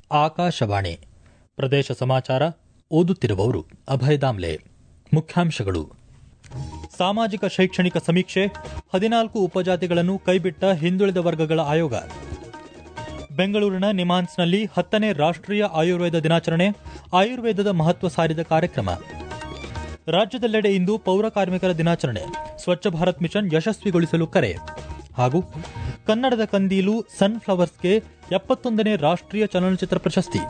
ಆಕಾಶವಾಣಿ ಪ್ರದೇಶ ಸಮಾಚಾರ ಓದುತ್ತಿರುವವರು ಅಭಯ ದಾಮ್ಲೆ ಮುಖ್ಯಾಂಶಗಳು ಸಾಮಾಜಿಕ ಶೈಕ್ಷಣಿಕ ಸಮೀಕ್ಷೆ ಹದಿನಾಲ್ಕು ಉಪಜಾತಿಗಳನ್ನು ಕೈಬಿಟ್ಟ ಹಿಂದುಳಿದ ವರ್ಗಗಳ ಆಯೋಗ ಬೆಂಗಳೂರಿನ ನಿಮಾನ್ಸ್ನಲ್ಲಿ ಹತ್ತನೇ ರಾಷ್ಟ್ರೀಯ ಆಯುರ್ವೇದ ದಿನಾಚರಣೆ ಆಯುರ್ವೇದದ ಮಹತ್ವ ಸಾರಿದ ಕಾರ್ಯಕ್ರಮ ರಾಜ್ಯದೆಲ್ಲೆಡೆ ಇಂದು ಪೌರ ಕಾರ್ಮಿಕರ ದಿನಾಚರಣೆ ಸ್ವಚ್ಛ ಭಾರತ್ ಮಿಷನ್ ಯಶಸ್ವಿಗೊಳಿಸಲು ಕರೆ ಹಾಗೂ ಕನ್ನಡದ ಕಂದೀಲು ಸನ್ಫ್ಲವರ್ಸ್ಗೆ ಎಪ್ಪತ್ತೊಂದನೇ ರಾಷ್ಟ್ರೀಯ ಚಲನಚಿತ್ರ ಪ್ರಶಸ್ತಿ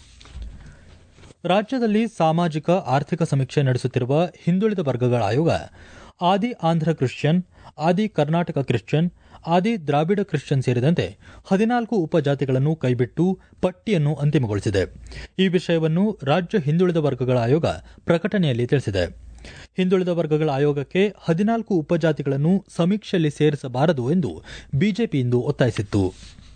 ರಾಜ್ಯದಲ್ಲಿ ಸಾಮಾಜಿಕ ಆರ್ಥಿಕ ಸಮೀಕ್ಷೆ ನಡೆಸುತ್ತಿರುವ ಹಿಂದುಳಿದ ವರ್ಗಗಳ ಆಯೋಗ ಆದಿ ಆಂಧ್ರ ಕ್ರಿಶ್ಚಿಯನ್ ಆದಿ ಕರ್ನಾಟಕ ಕ್ರಿಶ್ಚಿಯನ್ ಆದಿ ದ್ರಾವಿಡ ಕ್ರಿಶ್ಚಿಯನ್ ಸೇರಿದಂತೆ ಹದಿನಾಲ್ಕು ಉಪಜಾತಿಗಳನ್ನು ಕೈಬಿಟ್ಟು ಪಟ್ಟಿಯನ್ನು ಅಂತಿಮಗೊಳಿಸಿದೆ ಈ ವಿಷಯವನ್ನು ರಾಜ್ಯ ಹಿಂದುಳಿದ ವರ್ಗಗಳ ಆಯೋಗ ಪ್ರಕಟಣೆಯಲ್ಲಿ ತಿಳಿಸಿದೆ ಹಿಂದುಳಿದ ವರ್ಗಗಳ ಆಯೋಗಕ್ಕೆ ಹದಿನಾಲ್ಕು ಉಪಜಾತಿಗಳನ್ನು ಸಮೀಕ್ಷೆಯಲ್ಲಿ ಸೇರಿಸಬಾರದು ಎಂದು ಬಿಜೆಪಿ ಇಂದು ಒತ್ತಾಯಿಸಿತ್ತು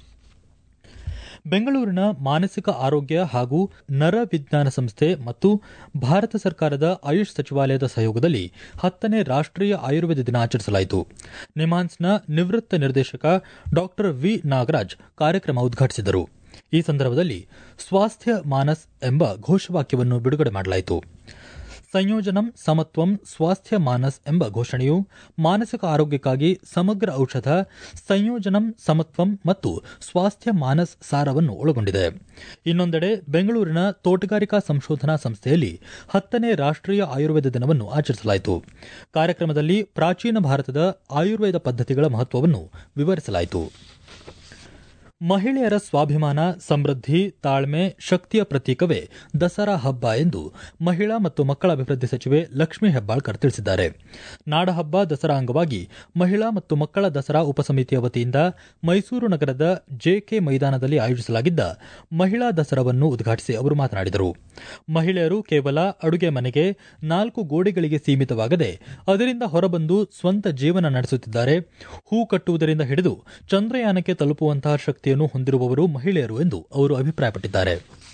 ಬೆಂಗಳೂರಿನ ಮಾನಸಿಕ ಆರೋಗ್ಯ ಹಾಗೂ ನರ ವಿಜ್ಞಾನ ಸಂಸ್ಥೆ ಮತ್ತು ಭಾರತ ಸರ್ಕಾರದ ಆಯುಷ್ ಸಚಿವಾಲಯದ ಸಹಯೋಗದಲ್ಲಿ ಹತ್ತನೇ ರಾಷ್ಟ್ರೀಯ ಆಯುರ್ವೇದ ದಿನ ಆಚರಿಸಲಾಯಿತು ನಿಮಾನ್ಸ್ನ ನಿವೃತ್ತ ನಿರ್ದೇಶಕ ಡಾ ವಿ ನಾಗರಾಜ್ ಕಾರ್ಯಕ್ರಮ ಉದ್ಘಾಟಿಸಿದರು ಈ ಸಂದರ್ಭದಲ್ಲಿ ಸ್ವಾಸ್ಥ್ಯ ಮಾನಸ್ ಎಂಬ ಘೋಷವಾಕ್ಯವನ್ನು ಬಿಡುಗಡೆ ಮಾಡಲಾಯಿತು ಸಂಯೋಜನಂ ಸಮತ್ವಂ ಸ್ವಾಸ್ಥ್ಯ ಮಾನಸ್ ಎಂಬ ಘೋಷಣೆಯು ಮಾನಸಿಕ ಆರೋಗ್ಯಕ್ಕಾಗಿ ಸಮಗ್ರ ಔಷಧ ಸಂಯೋಜನಂ ಸಮತ್ವಂ ಮತ್ತು ಸ್ವಾಸ್ಥ್ಯ ಮಾನಸ್ ಸಾರವನ್ನು ಒಳಗೊಂಡಿದೆ ಇನ್ನೊಂದೆಡೆ ಬೆಂಗಳೂರಿನ ತೋಟಗಾರಿಕಾ ಸಂಶೋಧನಾ ಸಂಸ್ಥೆಯಲ್ಲಿ ಹತ್ತನೇ ರಾಷ್ಟ್ರೀಯ ಆಯುರ್ವೇದ ದಿನವನ್ನು ಆಚರಿಸಲಾಯಿತು ಕಾರ್ಯಕ್ರಮದಲ್ಲಿ ಪ್ರಾಚೀನ ಭಾರತದ ಆಯುರ್ವೇದ ಪದ್ಧತಿಗಳ ಮಹತ್ವವನ್ನು ವಿವರಿಸಲಾಯಿತು ಮಹಿಳೆಯರ ಸ್ವಾಭಿಮಾನ ಸಮೃದ್ಧಿ ತಾಳ್ಮೆ ಶಕ್ತಿಯ ಪ್ರತೀಕವೇ ದಸರಾ ಹಬ್ಬ ಎಂದು ಮಹಿಳಾ ಮತ್ತು ಮಕ್ಕಳ ಅಭಿವೃದ್ಧಿ ಸಚಿವೆ ಲಕ್ಷ್ಮೀ ಹೆಬ್ಬಾಳ್ಕರ್ ತಿಳಿಸಿದ್ದಾರೆ ನಾಡಹಬ್ಬ ದಸರಾ ಅಂಗವಾಗಿ ಮಹಿಳಾ ಮತ್ತು ಮಕ್ಕಳ ದಸರಾ ಉಪಸಮಿತಿಯ ವತಿಯಿಂದ ಮೈಸೂರು ನಗರದ ಜೆಕೆ ಮೈದಾನದಲ್ಲಿ ಆಯೋಜಿಸಲಾಗಿದ್ದ ಮಹಿಳಾ ದಸರಾವನ್ನು ಉದ್ಘಾಟಿಸಿ ಅವರು ಮಾತನಾಡಿದರು ಮಹಿಳೆಯರು ಕೇವಲ ಅಡುಗೆ ಮನೆಗೆ ನಾಲ್ಕು ಗೋಡೆಗಳಿಗೆ ಸೀಮಿತವಾಗದೆ ಅದರಿಂದ ಹೊರಬಂದು ಸ್ವಂತ ಜೀವನ ನಡೆಸುತ್ತಿದ್ದಾರೆ ಹೂ ಕಟ್ಟುವುದರಿಂದ ಹಿಡಿದು ಚಂದ್ರಯಾನಕ್ಕೆ ತಲುಪುವಂತಹ ಶಕ್ತಿಯನ್ನು ಹೊಂದಿರುವವರು ಮಹಿಳೆಯರು ಎಂದು ಅವರು ಅಭಿಪ್ರಾಯಪಟ್ಟಿದ್ದಾರೆ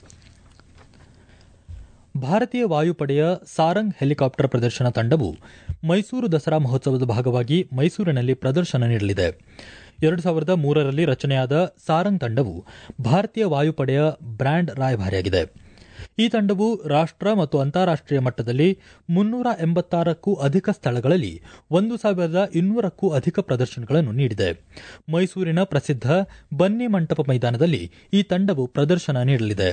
ಭಾರತೀಯ ವಾಯುಪಡೆಯ ಸಾರಂಗ್ ಹೆಲಿಕಾಪ್ಟರ್ ಪ್ರದರ್ಶನ ತಂಡವು ಮೈಸೂರು ದಸರಾ ಮಹೋತ್ಸವದ ಭಾಗವಾಗಿ ಮೈಸೂರಿನಲ್ಲಿ ಪ್ರದರ್ಶನ ನೀಡಲಿದೆ ಎರಡು ಸಾವಿರದ ಮೂರರಲ್ಲಿ ರಚನೆಯಾದ ಸಾರಂಗ್ ತಂಡವು ಭಾರತೀಯ ವಾಯುಪಡೆಯ ಬ್ರ್ಯಾಂಡ್ ರಾಯಭಾರಿಯಾಗಿದೆ ಈ ತಂಡವು ರಾಷ್ಟ್ರ ಮತ್ತು ಅಂತಾರಾಷ್ಟೀಯ ಮಟ್ಟದಲ್ಲಿ ಮುನ್ನೂರ ಎಂಬತ್ತಾರಕ್ಕೂ ಅಧಿಕ ಸ್ಥಳಗಳಲ್ಲಿ ಒಂದು ಸಾವಿರದ ಇನ್ನೂರಕ್ಕೂ ಅಧಿಕ ಪ್ರದರ್ಶನಗಳನ್ನು ನೀಡಿದೆ ಮೈಸೂರಿನ ಪ್ರಸಿದ್ಧ ಬನ್ನಿ ಮಂಟಪ ಮೈದಾನದಲ್ಲಿ ಈ ತಂಡವು ಪ್ರದರ್ಶನ ನೀಡಲಿದೆ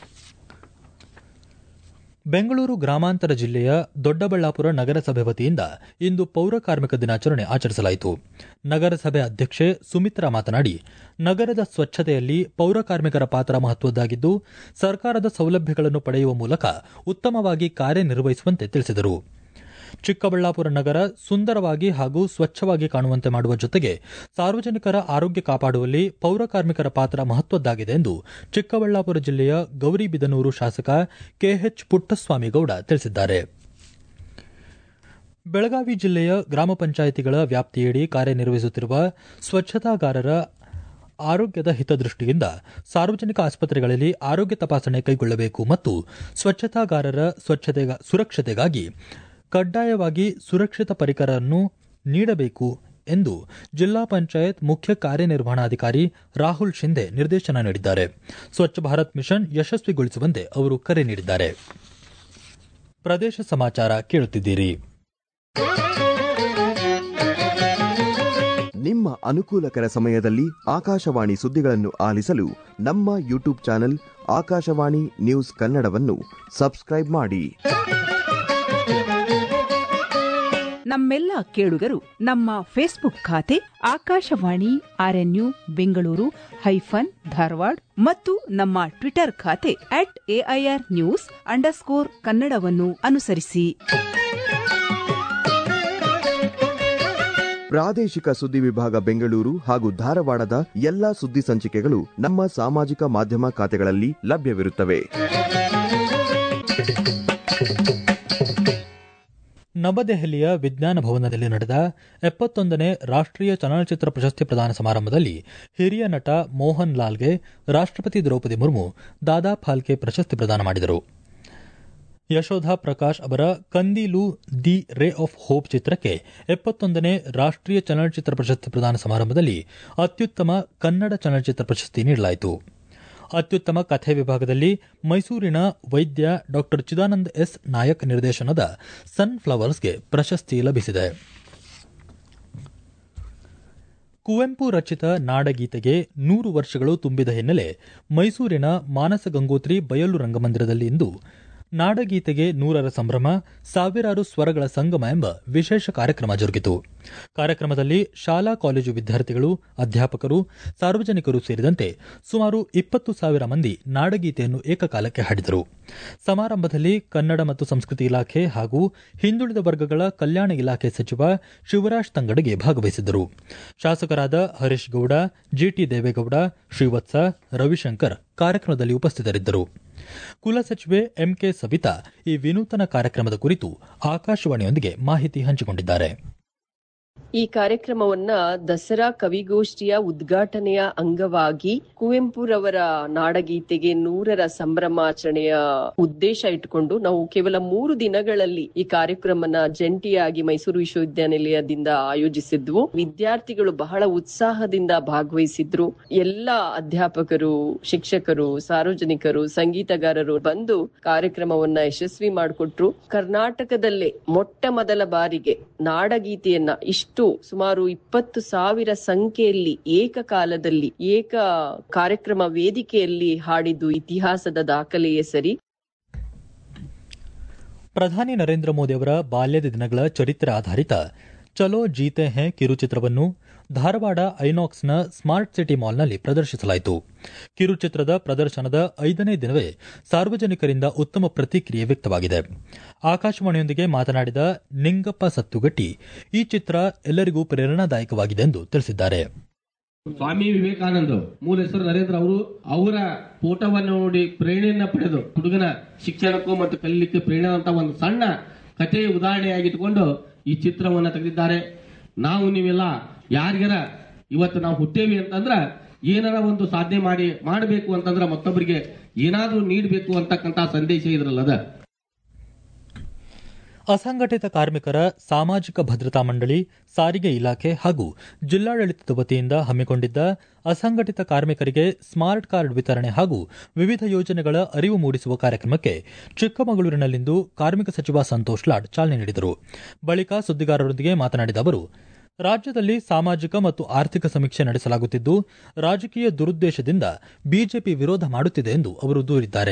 ಬೆಂಗಳೂರು ಗ್ರಾಮಾಂತರ ಜಿಲ್ಲೆಯ ದೊಡ್ಡಬಳ್ಳಾಪುರ ನಗರಸಭೆ ವತಿಯಿಂದ ಇಂದು ಪೌರ ಕಾರ್ಮಿಕ ದಿನಾಚರಣೆ ಆಚರಿಸಲಾಯಿತು ನಗರಸಭೆ ಅಧ್ಯಕ್ಷೆ ಸುಮಿತ್ರಾ ಮಾತನಾಡಿ ನಗರದ ಸ್ವಚ್ಛತೆಯಲ್ಲಿ ಪೌರ ಕಾರ್ಮಿಕರ ಪಾತ್ರ ಮಹತ್ವದ್ದಾಗಿದ್ದು ಸರ್ಕಾರದ ಸೌಲಭ್ಯಗಳನ್ನು ಪಡೆಯುವ ಮೂಲಕ ಉತ್ತಮವಾಗಿ ಕಾರ್ಯನಿರ್ವಹಿಸುವಂತೆ ತಿಳಿಸಿದರು ಚಿಕ್ಕಬಳ್ಳಾಪುರ ನಗರ ಸುಂದರವಾಗಿ ಹಾಗೂ ಸ್ವಚ್ಛವಾಗಿ ಕಾಣುವಂತೆ ಮಾಡುವ ಜೊತೆಗೆ ಸಾರ್ವಜನಿಕರ ಆರೋಗ್ಯ ಕಾಪಾಡುವಲ್ಲಿ ಪೌರ ಕಾರ್ಮಿಕರ ಪಾತ್ರ ಮಹತ್ವದ್ದಾಗಿದೆ ಎಂದು ಚಿಕ್ಕಬಳ್ಳಾಪುರ ಜಿಲ್ಲೆಯ ಗೌರಿಬಿದನೂರು ಶಾಸಕ ಕೆಎಚ್ ಪುಟ್ಟಸ್ವಾಮಿಗೌಡ ತಿಳಿಸಿದ್ದಾರೆ ಬೆಳಗಾವಿ ಜಿಲ್ಲೆಯ ಗ್ರಾಮ ಪಂಚಾಯಿತಿಗಳ ವ್ಯಾಪ್ತಿಯಡಿ ಕಾರ್ಯನಿರ್ವಹಿಸುತ್ತಿರುವ ಸ್ವಚ್ಛತಾಗಾರರ ಆರೋಗ್ಯದ ಹಿತದೃಷ್ಟಿಯಿಂದ ಸಾರ್ವಜನಿಕ ಆಸ್ಪತ್ರೆಗಳಲ್ಲಿ ಆರೋಗ್ಯ ತಪಾಸಣೆ ಕೈಗೊಳ್ಳಬೇಕು ಮತ್ತು ಸ್ವಚ್ಛತಾಗಾರರ ಸುರಕ್ಷತೆಗಾಗಿ ಕಡ್ಡಾಯವಾಗಿ ಸುರಕ್ಷಿತ ಪರಿಕರವನ್ನು ನೀಡಬೇಕು ಎಂದು ಜಿಲ್ಲಾ ಪಂಚಾಯತ್ ಮುಖ್ಯ ಕಾರ್ಯನಿರ್ವಹಣಾಧಿಕಾರಿ ರಾಹುಲ್ ಶಿಂದೆ ನಿರ್ದೇಶನ ನೀಡಿದ್ದಾರೆ ಸ್ವಚ್ಛ ಭಾರತ್ ಮಿಷನ್ ಯಶಸ್ವಿಗೊಳಿಸುವಂತೆ ಅವರು ಕರೆ ನೀಡಿದ್ದಾರೆ ಪ್ರದೇಶ ಸಮಾಚಾರ ಕೇಳುತ್ತಿದ್ದೀರಿ ನಿಮ್ಮ ಅನುಕೂಲಕರ ಸಮಯದಲ್ಲಿ ಆಕಾಶವಾಣಿ ಸುದ್ದಿಗಳನ್ನು ಆಲಿಸಲು ನಮ್ಮ ಯೂಟ್ಯೂಬ್ ಚಾನೆಲ್ ಆಕಾಶವಾಣಿ ನ್ಯೂಸ್ ಕನ್ನಡವನ್ನು ಸಬ್ಸ್ಕ್ರೈಬ್ ಮಾಡಿ ನಮ್ಮೆಲ್ಲ ಕೇಳುಗರು ನಮ್ಮ ಫೇಸ್ಬುಕ್ ಖಾತೆ ಆಕಾಶವಾಣಿ ಆರ್ಎನ್ಯು ಬೆಂಗಳೂರು ಹೈಫನ್ ಧಾರವಾಡ ಮತ್ತು ನಮ್ಮ ಟ್ವಿಟರ್ ಖಾತೆ ಅಟ್ ಎಐಆರ್ ನ್ಯೂಸ್ ಅಂಡರ್ಸ್ಕೋರ್ ಕನ್ನಡವನ್ನು ಅನುಸರಿಸಿ ಪ್ರಾದೇಶಿಕ ಸುದ್ದಿ ವಿಭಾಗ ಬೆಂಗಳೂರು ಹಾಗೂ ಧಾರವಾಡದ ಎಲ್ಲಾ ಸುದ್ದಿ ಸಂಚಿಕೆಗಳು ನಮ್ಮ ಸಾಮಾಜಿಕ ಮಾಧ್ಯಮ ಖಾತೆಗಳಲ್ಲಿ ಲಭ್ಯವಿರುತ್ತವೆ ನವದೆಹಲಿಯ ವಿಜ್ಞಾನ ಭವನದಲ್ಲಿ ನಡೆದ ಎಪ್ಪತ್ತೊಂದನೇ ರಾಷ್ಟ್ರೀಯ ಚಲನಚಿತ್ರ ಪ್ರಶಸ್ತಿ ಪ್ರದಾನ ಸಮಾರಂಭದಲ್ಲಿ ಹಿರಿಯ ನಟ ಮೋಹನ್ ಲಾಲ್ಗೆ ರಾಷ್ಟ್ರಪತಿ ದ್ರೌಪದಿ ಮುರ್ಮು ದಾದಾ ಫಾಲ್ಕೆ ಪ್ರಶಸ್ತಿ ಪ್ರದಾನ ಮಾಡಿದರು ಯಶೋಧ ಪ್ರಕಾಶ್ ಅವರ Kandeelu the ray of hope ಚಿತ್ರಕ್ಕೆ ಎಪ್ಪತ್ತೊಂದನೇ ರಾಷ್ಟ್ರೀಯ ಚಲನಚಿತ್ರ ಪ್ರಶಸ್ತಿ ಪ್ರದಾನ ಸಮಾರಂಭದಲ್ಲಿ ಅತ್ಯುತ್ತಮ ಕನ್ನಡ ಚಲನಚಿತ್ರ ಪ್ರಶಸ್ತಿ ನೀಡಲಾಯಿತು ಅತ್ಯುತ್ತಮ ಕಥೆ ವಿಭಾಗದಲ್ಲಿ ಮೈಸೂರಿನ ವೈದ್ಯ ಡಾ ಚಿದಾನಂದ್ ಎಸ್ ನಾಯಕ್ ನಿರ್ದೇಶನದ ಸನ್ಫ್ಲವರ್ಸ್ಗೆ ಪ್ರಶಸ್ತಿ ಲಭಿಸಿದೆ ಕುವೆಂಪು ರಚಿತ ನಾಡಗೀತೆಗೆ ನೂರು ವರ್ಷಗಳು ತುಂಬಿದ ಹಿನ್ನೆಲೆ ಮೈಸೂರಿನ ಮಾನಸ ಗಂಗೋತ್ರಿ ಬಯಲು ರಂಗಮಂದಿರದಲ್ಲಿ ಇಂದು ನಾಡಗೀತೆಗೆ ನೂರರ ಸಂಭ್ರಮ ಸಾವಿರಾರು ಸ್ವರಗಳ ಸಂಗಮ ಎಂಬ ವಿಶೇಷ ಕಾರ್ಯಕ್ರಮ ಜರುಗಿತು ಕಾರ್ಯಕ್ರಮದಲ್ಲಿ ಶಾಲಾ ಕಾಲೇಜು ವಿದ್ಯಾರ್ಥಿಗಳು ಅಧ್ಯಾಪಕರು ಸಾರ್ವಜನಿಕರು ಸೇರಿದಂತೆ ಸುಮಾರು ಇಪ್ಪತ್ತು ಸಾವಿರ ಮಂದಿ ನಾಡಗೀತೆಯನ್ನು ಏಕಕಾಲಕ್ಕೆ ಹಾಡಿದರು ಸಮಾರಂಭದಲ್ಲಿ ಕನ್ನಡ ಮತ್ತು ಸಂಸ್ಕೃತಿ ಇಲಾಖೆ ಹಾಗೂ ಹಿಂದುಳಿದ ವರ್ಗಗಳ ಕಲ್ಯಾಣ ಇಲಾಖೆ ಸಚಿವ ಶಿವರಾಜ್ ತಂಗಡಗೆ ಭಾಗವಹಿಸಿದ್ದರು ಶಾಸಕರಾದ ಹರೀಶ್ ಗೌಡ ಜಿಟಿ ದೇವೇಗೌಡ ಶ್ರೀವತ್ಸ ರವಿಶಂಕರ್ ಕಾರ್ಯಕ್ರಮದಲ್ಲಿ ಉಪಸ್ಥಿತರಿದ್ದರು ಕುಲಸಚಿವೆ ಎಂಕೆ ಸವಿತಾ ಈ ವಿನೂತನ ಕಾರ್ಯಕ್ರಮದ ಕುರಿತು ಆಕಾಶವಾಣಿಯೊಂದಿಗೆ ಮಾಹಿತಿ ಹಂಚಿಕೊಂಡಿದ್ದಾರೆ ಈ ಕಾರ್ಯಕ್ರಮವನ್ನ ದಸರಾ ಕವಿಗೋಷ್ಠಿಯ ಉದ್ಘಾಟನೆಯ ಅಂಗವಾಗಿ ಕುವೆಂಪುರವರ ನಾಡಗೀತೆಗೆ ನೂರರ ಸಂಭ್ರಮಾಚರಣೆಯ ಉದ್ದೇಶ ಇಟ್ಟುಕೊಂಡು ನಾವು ಕೇವಲ ಮೂರು ದಿನಗಳಲ್ಲಿ ಈ ಕಾರ್ಯಕ್ರಮನ ಜಂಟಿಯಾಗಿ ಮೈಸೂರು ವಿಶ್ವವಿದ್ಯಾನಿಲಯದಿಂದ ಆಯೋಜಿಸಿದ್ವು ವಿದ್ಯಾರ್ಥಿಗಳು ಬಹಳ ಉತ್ಸಾಹದಿಂದ ಭಾಗವಹಿಸಿದ್ರು ಎಲ್ಲ ಅಧ್ಯಾಪಕರು ಶಿಕ್ಷಕರು ಸಾರ್ವಜನಿಕರು ಸಂಗೀತಗಾರರು ಬಂದು ಕಾರ್ಯಕ್ರಮವನ್ನ ಯಶಸ್ವಿ ಮಾಡಿಕೊಟ್ರು ಕರ್ನಾಟಕದಲ್ಲೇ ಮೊಟ್ಟ ಮೊದಲ ಬಾರಿಗೆ ನಾಡಗೀತೆಯನ್ನ ಇಷ್ಟು ಸುಮಾರು ಇಪ್ಪತ್ತು ಸಾವಿರ ಸಂಖ್ಯೆಯಲ್ಲಿ ಏಕಕಾಲದಲ್ಲಿ ಏಕ ಕಾರ್ಯಕ್ರಮ ವೇದಿಕೆಯಲ್ಲಿ ಹಾಡಿದ್ದು ಇತಿಹಾಸದ ದಾಖಲೆಯೇ ಸರಿ ಪ್ರಧಾನಿ ನರೇಂದ್ರ ಮೋದಿ ಅವರ ಬಾಲ್ಯದ ದಿನಗಳ ಚರಿತ್ರೆ ಆಧಾರಿತ ಚಲೋ ಜೀತೆ ಹೇ ಕಿರುಚಿತ್ರವನ್ನು ಧಾರವಾಡ ಐನಾಕ್ಸ್ನ ಸ್ಮಾರ್ಟ್ ಸಿಟಿ ಮಾಲ್ನಲ್ಲಿ ಪ್ರದರ್ಶಿಸಲಾಯಿತು ಕಿರುಚಿತ್ರದ ಪ್ರದರ್ಶನದ ಐದನೇ ದಿನವೇ ಸಾರ್ವಜನಿಕರಿಂದ ಉತ್ತಮ ಪ್ರತಿಕ್ರಿಯೆ ವ್ಯಕ್ತವಾಗಿದೆ ಆಕಾಶವಾಣಿಯೊಂದಿಗೆ ಮಾತನಾಡಿದ ನಿಂಗಪ್ಪ ಸತ್ತುಗಟ್ಟಿ ಈ ಚಿತ್ರ ಎಲ್ಲರಿಗೂ ಪ್ರೇರಣಾದಾಯಕವಾಗಿದೆ ಎಂದು ತಿಳಿಸಿದ್ದಾರೆ ಸ್ವಾಮಿ ವಿವೇಕಾನಂದ ಮೂಲ ಹೆಸರು ನರೇಂದ್ರ ಅವರು ಅವರ ಫೋಟೋವನ್ನು ನೋಡಿ ಪ್ರೇರಣೆಯನ್ನ ಪಡೆದು ಹುಡುಗನ ಶಿಕ್ಷಣಕ್ಕೂ ಮತ್ತು ಕಲೀಲಿಕ್ಕೆ ಪ್ರೇರಣೆ ಅಂತ ಒಂದು ಸಣ್ಣ ಕಥೆಯ ಉದಾಹರಣೆಯಾಗಿಟ್ಟುಕೊಂಡು ಈ ಚಿತ್ರವನ್ನ ತೆಗೆದಿದ್ದಾರೆ ನಾವು ನೀವೆಲ್ಲ ಯಾರಿಗಾರ ಇವತ್ತು ನಾವು ಹುಟ್ಟೇವಿ ಅಂತಂದ್ರ ಏನಾರ ಒಂದು ಸಾಧನೆ ಮಾಡಿ ಮಾಡಬೇಕು ಅಂತಂದ್ರ ಮತ್ತೊಬ್ಬರಿಗೆ ಏನಾದ್ರೂ ನೀಡಬೇಕು ಅಂತಕ್ಕಂತ ಸಂದೇಶ ಇದ್ರಲ್ಲದ ಅಸಂಘಟಿತ ಕಾರ್ಮಿಕರ ಸಾಮಾಜಿಕ ಭದ್ರತಾ ಮಂಡಳಿ ಸಾರಿಗೆ ಇಲಾಖೆ ಹಾಗೂ ಜಿಲ್ಲಾಡಳಿತದ ವತಿಯಿಂದ ಹಮ್ಮಿಕೊಂಡಿದ್ದ ಅಸಂಘಟಿತ ಕಾರ್ಮಿಕರಿಗೆ ಸ್ಮಾರ್ಟ್ ಕಾರ್ಡ್ ವಿತರಣೆ ಹಾಗೂ ವಿವಿಧ ಯೋಜನೆಗಳ ಅರಿವು ಮೂಡಿಸುವ ಕಾರ್ಯಕ್ರಮಕ್ಕೆ ಚಿಕ್ಕಮಗಳೂರಿನಲ್ಲಿಂದು ಕಾರ್ಮಿಕ ಸಚಿವ ಸಂತೋಷ್ ಲಾಡ್ ಚಾಲನೆ ನೀಡಿದರು ಬಳಿಕ ಸುದ್ದಿಗಾರರೊಂದಿಗೆ ಮಾತನಾಡಿದ ಅವರು ರಾಜ್ಯದಲ್ಲಿ ಸಾಮಾಜಿಕ ಮತ್ತು ಆರ್ಥಿಕ ಸಮೀಕ್ಷೆ ನಡೆಸಲಾಗುತ್ತಿದ್ದು ರಾಜಕೀಯ ದುರುದ್ದೇಶದಿಂದ ಬಿಜೆಪಿ ವಿರೋಧ ಮಾಡುತ್ತಿದೆ ಎಂದು ಅವರು ದೂರಿದ್ದಾರೆ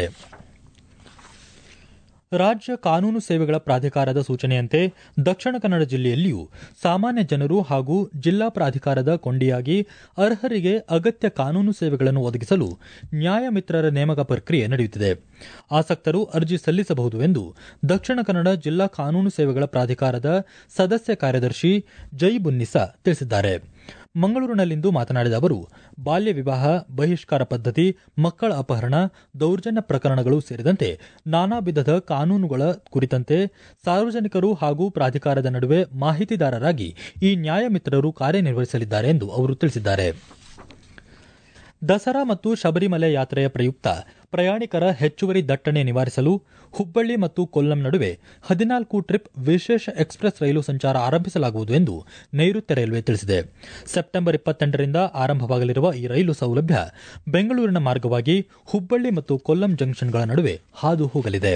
ರಾಜ್ಯ ಕಾನೂನು ಸೇವೆಗಳ ಪ್ರಾಧಿಕಾರದ ಸೂಚನೆಯಂತೆ ದಕ್ಷಿಣ ಕನ್ನಡ ಜಿಲ್ಲೆಯಲ್ಲಿಯೂ ಸಾಮಾನ್ಯ ಜನರು ಹಾಗೂ ಜಿಲ್ಲಾ ಪ್ರಾಧಿಕಾರದ ಕೊಂಡಿಯಾಗಿ ಅರ್ಹರಿಗೆ ಅಗತ್ಯ ಕಾನೂನು ಸೇವೆಗಳನ್ನು ಒದಗಿಸಲು ನ್ಯಾಯಮಿತ್ರರ ನೇಮಕ ಪ್ರಕ್ರಿಯೆ ನಡೆಯುತ್ತಿದೆ ಆಸಕ್ತರು ಅರ್ಜಿ ಸಲ್ಲಿಸಬಹುದು ಎಂದು ದಕ್ಷಿಣ ಕನ್ನಡ ಜಿಲ್ಲಾ ಕಾನೂನು ಸೇವೆಗಳ ಪ್ರಾಧಿಕಾರದ ಸದಸ್ಯ ಕಾರ್ಯದರ್ಶಿ ಜೈ ಬುನ್ನಿಸಾ ತಿಳಿಸಿದ್ದಾರೆ ಮಂಗಳೂರಿನಲ್ಲಿಂದು ಮಾತನಾಡಿದ ಅವರು ಬಾಲ್ಯ ವಿವಾಹ ಬಹಿಷ್ಕಾರ ಪದ್ಧತಿ ಮಕ್ಕಳ ಅಪಹರಣ ದೌರ್ಜನ್ಯ ಪ್ರಕರಣಗಳು ಸೇರಿದಂತೆ ನಾನಾ ವಿಧದ ಕಾನೂನುಗಳ ಕುರಿತಂತೆ ಸಾರ್ವಜನಿಕರು ಹಾಗೂ ಪ್ರಾಧಿಕಾರದ ನಡುವೆ ಮಾಹಿತಿದಾರರಾಗಿ ಈ ನ್ಯಾಯಮಿತ್ರರು ಕಾರ್ಯನಿರ್ವಹಿಸಲಿದ್ದಾರೆ ಎಂದು ಅವರು ತಿಳಿಸಿದ್ದಾರೆ ದಸರಾ ಮತ್ತು ಶಬರಿಮಲೆ ಯಾತ್ರೆಯ ಪ್ರಯುಕ್ತ ಪ್ರಯಾಣಿಕರ ಹೆಚ್ಚುವರಿ ದಟ್ಟಣೆ ನಿವಾರಿಸಲು ಹುಬ್ಬಳ್ಳಿ ಮತ್ತು ಕೊಲ್ಲಂ ನಡುವೆ ಹದಿನಾಲ್ಕು ಟ್ರಿಪ್ ವಿಶೇಷ ಎಕ್ಸ್ಪ್ರೆಸ್ ರೈಲು ಸಂಚಾರ ಆರಂಭಿಸಲಾಗುವುದು ಎಂದು ನೈಋತ್ಯ ರೈಲ್ವೆ ತಿಳಿಸಿದೆ ಸೆಪ್ಟೆಂಬರ್ ಇಪ್ಪತ್ತೆಂಟರಿಂದ ಆರಂಭವಾಗಲಿರುವ ಈ ರೈಲು ಸೌಲಭ್ಯ ಬೆಂಗಳೂರಿನ ಮಾರ್ಗವಾಗಿ ಹುಬ್ಬಳ್ಳಿ ಮತ್ತು ಕೊಲ್ಲಂ ಜಂಕ್ಷನ್ಗಳ ನಡುವೆ ಹಾದು ಹೋಗಲಿದೆ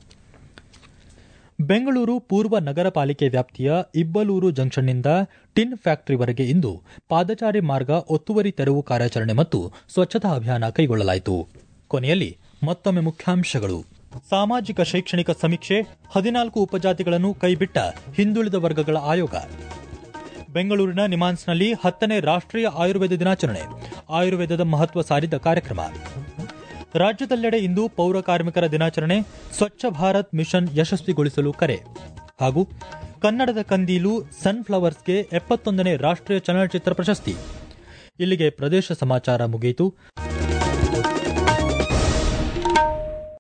ಬೆಂಗಳೂರು ಪೂರ್ವ ನಗರ ಪಾಲಿಕೆ ವ್ಯಾಪ್ತಿಯ ಇಬ್ಬಲೂರು ಜಂಕ್ಷನ್ನಿಂದ ಟಿನ್ ಫ್ಯಾಕ್ಟರಿವರೆಗೆ ಇಂದು ಪಾದಚಾರಿ ಮಾರ್ಗ ಒತ್ತುವರಿ ತೆರವು ಕಾರ್ಯಾಚರಣೆ ಮತ್ತು ಸ್ವಚ್ಛತಾ ಅಭಿಯಾನ ಕೈಗೊಳ್ಳಲಾಯಿತು ಕೊನೆಯಲ್ಲಿ ಮತ್ತೊಮ್ಮೆ ಮುಖ್ಯಾಂಶಗಳು ಸಾಮಾಜಿಕ ಶೈಕ್ಷಣಿಕ ಸಮೀಕ್ಷೆ ಹದಿನಾಲ್ಕು ಉಪಜಾತಿಗಳನ್ನು ಕೈಬಿಟ್ಟ ಹಿಂದುಳಿದ ವರ್ಗಗಳ ಆಯೋಗ ಬೆಂಗಳೂರಿನ ನಿಮಾನ್ಸ್ನಲ್ಲಿ ಹತ್ತನೇ ರಾಷ್ಟ್ರೀಯ ಆಯುರ್ವೇದ ದಿನಾಚರಣೆ ಆಯುರ್ವೇದದ ಮಹತ್ವ ಸಾರಿದ ಕಾರ್ಯಕ್ರಮ ರಾಜ್ಯದೆಲ್ಲೆಡೆ ಇಂದು ಪೌರ ಕಾರ್ಮಿಕರ ದಿನಾಚರಣೆ ಸ್ವಚ್ಛ ಭಾರತ್ ಮಿಷನ್ ಯಶಸ್ವಿಗೊಳಿಸಲು ಕರೆ ಹಾಗೂ ಕನ್ನಡದ ಕಂದೀಲು ಸನ್ಫ್ಲವರ್ಸ್ಗೆ ಎಪ್ಪತ್ತೊಂದನೇ ರಾಷ್ಟ್ರೀಯ ಚಲನಚಿತ್ರ ಪ್ರಶಸ್ತಿ ಇಲ್ಲಿಗೆ ಪ್ರದೇಶ ಸಮಾಚಾರ ಮುಗಿಯಿತು